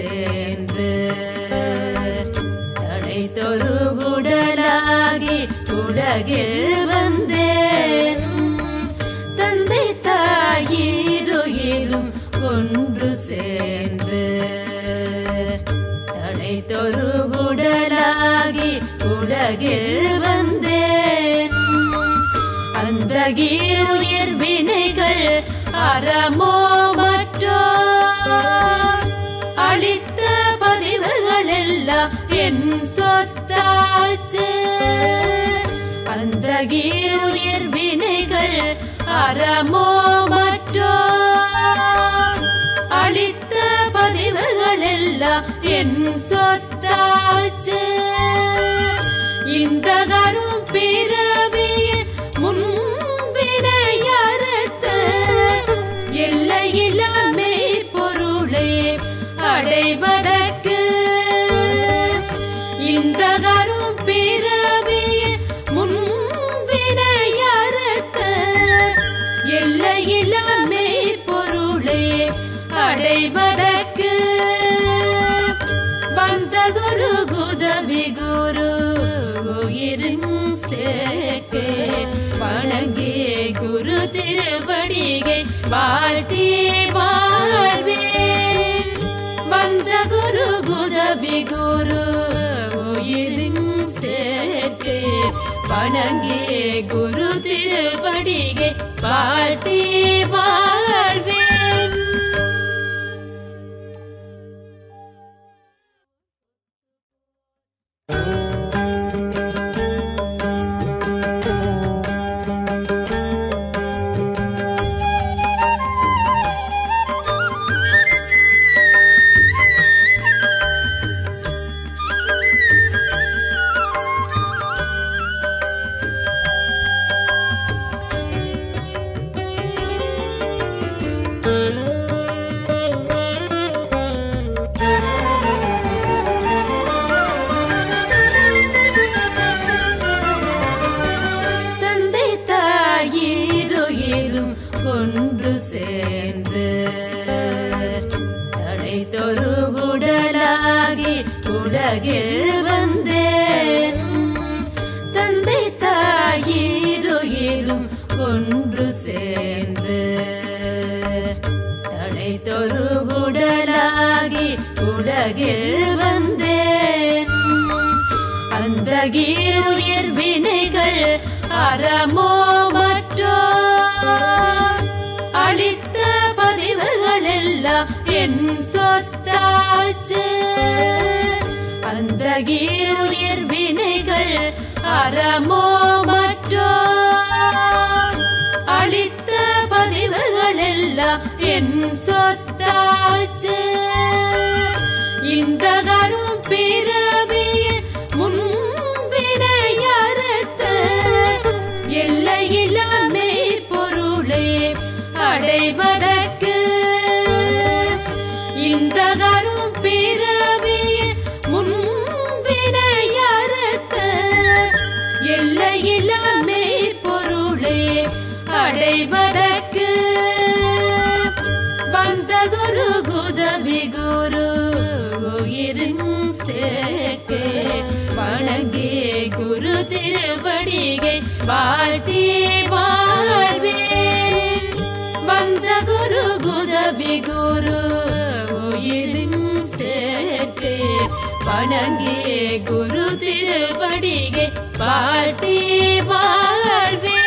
சேர்ந்து தடை தொருகுடலாகி உலகில் வந்தேன் தந்தை தாயிருயிரும் ஒன்று சேர்ந்து தடை தொருகுடலாகி உலகில் வந்தேன் அந்த உயிர் வினைகள் அறமோ மற்றோ அளித்த பதிவுகள் எல்லாம் என் சொத்தாச்சு அந்த உயிர் வினைகள் அறமோ மற்றோ அளித்த பதிவுகள் எல்லாம் என் சொத்தாச்சு இந்த கரும் பிறவியில் முன்வினையறுத்த எல்லையில்லாமே பொருளை அடைவதற்கு இந்த கரும் பிறவியில் முன்வினையறுத்த எல்லையில்லாமே பொருளை அடைவதற்கு வந்த குரு குதவி குரு உயிரும் சேர்க்கே வணங்கி குரு திருவடிகை வாழ்த்தி வாழ்வேன் வந்த குரு குதவி குரு உயிரும் சேர்க்கே வணங்கி குரு திருவடிகை வாழ்த்தி வாழ்வேன் தந்தை தாயிருயிரும் ஒன்று சேர்ந்து தடை தொருகுடலாகி உலகில் வந்தேன் தந்தை தாயிருயிரும் ஒன்று சேர்ந்து தடை தொருகுடலாகி உலகில் வந்தேன் அந்த உயிர் வினைகள் அறமோ மற்றோ அளித்த பதிவுகள் எல்லாம் என் சொத்தாச்சு அந்த உயிர் வினைகள் அறமோ மற்றோ அளித்த பதிவுகள் எல்லாம் என் சொத்தாச்சு இந்த கரும் பிறவியில் முன்வினையறுத்த எல்லையில்லாமே பொருளை அடைவதற்கு இந்த கரும் பிறவியில் முன்வினையறுத்த எல்லையில்லாமே பொருளை அடைவதற்கு வந்த குரு குதவி குரு உயிரும் சேர்க்கே வணங்கி குரு திருவடிகை வாழ்த்தி வாழ்வேன் வந்த குரு குதவி குரு உயிரும் சேர்க்கே வணங்கி குரு திருவடிகை வாழ்த்தி வாழ்வேன்